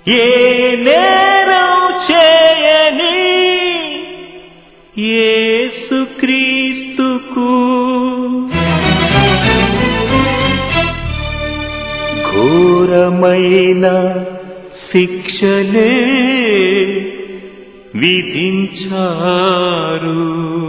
ఏ నేరం చేయని యేసుక్రీస్తుకు ఘోరమైన శిక్షలే విధించారు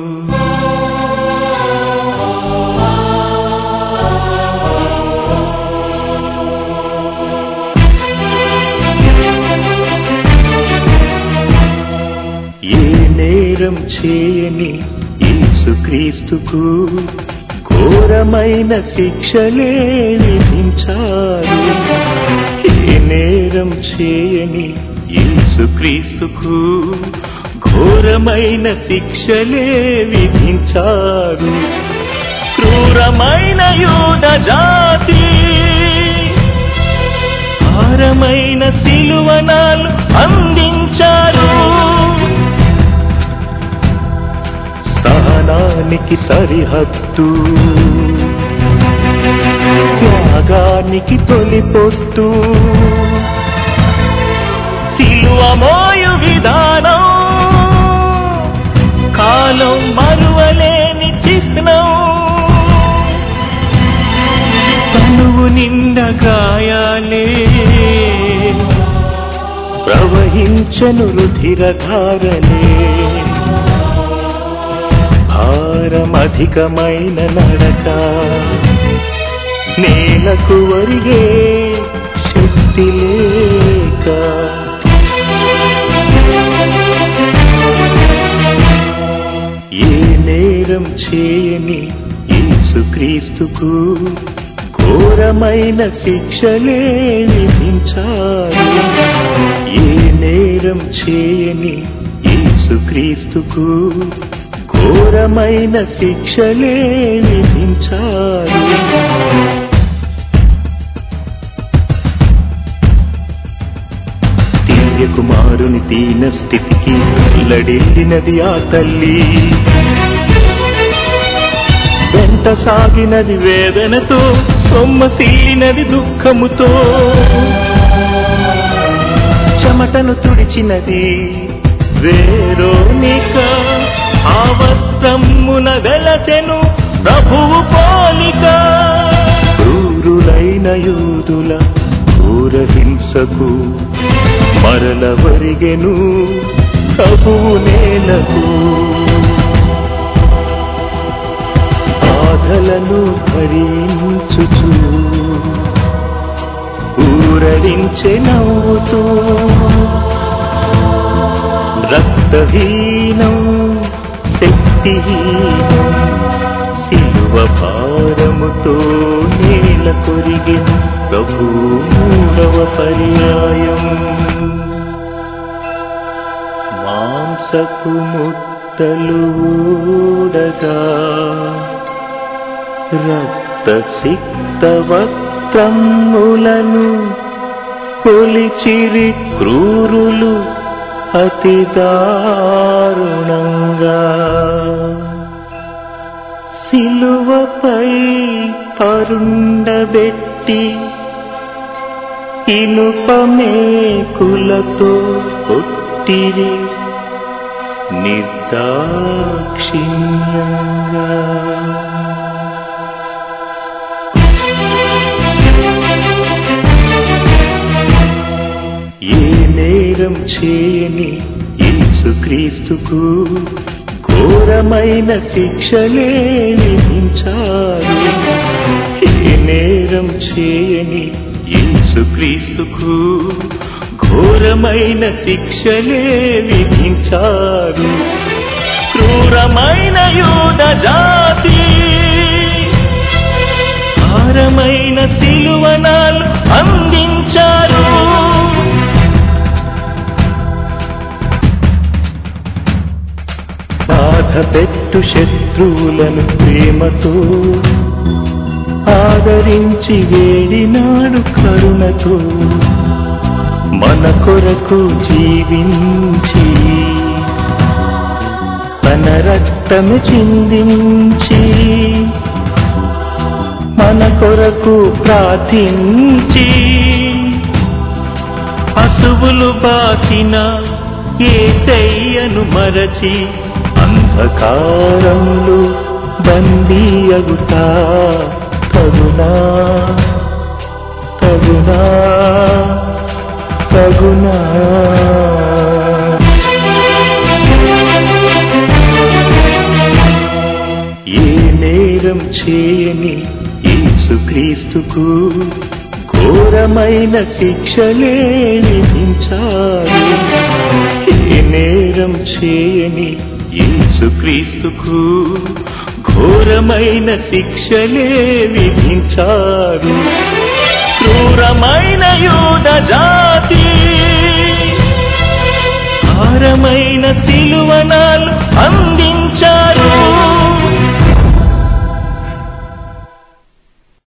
ఏ నేరం చేయని యేసుక్రీస్తుకు ఘోరమైన శిక్షలే విధించారు ఏ నేరం చేయని యేసుక్రీస్తుకు ఘోరమైన శిక్షలే విధించారు క్రూరమైన యూద జాతి భారమైన సిలువనాలు అందించారు సహనానికి సరిహద్దు త్యాగానికి తొలిపొత్తు సిలువమోయు విధానం కాలం మరువలేని చిహ్నం తనువు నిండ గాయాలే ప్రవహించను రుధిరధారలే భారమధికమైన నడక నేలకు వరిగే శక్తి లేక ఏ నేరం చేయని యేసుక్రీస్తుకు ఘోరమైన శిక్షలే విధించారు ఏ నేరం చేయని యేసుక్రీస్తుకు ఘోరమైన శిక్షలే విధించారు దివ్య కుమారుని దీన స్థితికి వెల్లడిల్లినది ఆ తల్లి వెంట సాగినది వేదనతో సొమ్మసిల్లినది దుఃఖముతో చెమటను తుడిచినది వేరోనిక ఆ వస్త్రమున వెలసెను ప్రభువు పోలిక క్రూరులైన యూదుల క్రూర హింసకు మరల వరిగెను ప్రభువు నేలకు బాధలను భరించుచు ఊరడించే నవ్వుతూ రక్తహీనం శక్తిహీనం సిలువ భారముతో నేల కొరిగి ప్రభు మూడవ పర్యాయం మాంసపు ముద్దలు ఊడగా రక్త సిక్త వస్త్రములను కొలిచిరి క్రూరులు అతి దారుణంగా సిలువపై పరుండబెట్టి ఇనుపమేకులతో కొట్టిరి నిర్దాక్షిణ్యంగా ఏ నేరం చేయని యేసుక్రీస్తుకు ఘోరమైన శిక్షలే విధించారు ఏ నేరం చేయని యేసుక్రీస్తుకు ఘోరమైన శిక్షలే విధించారు క్రూరమైన యూద జాతి భారమైన సిలువనాలు అందించారు బాధ పెట్టు శత్రువులను ప్రేమతో ఆదరించి వేడినాడు కరుణతో మన కొరకు జీవించి తన రక్తము చిందించి మన కొరకు ప్రార్థించి పశు అసువులు బాసిన ఏ తెయ్యను మరచి అంధకారంలో బందీ అగుతా తగునా తగునా తగునా ఏ నేరం చేయని యేసుక్రీస్తుకు ఘోరమైన శిక్షలే విధించారు ఏ నేరం చేయని యేసుక్రీస్తుకు ఘోరమైన శిక్షలే విధించారు క్రూరమైన యూద జాతి భారమైన సిలువనాలు అందించారు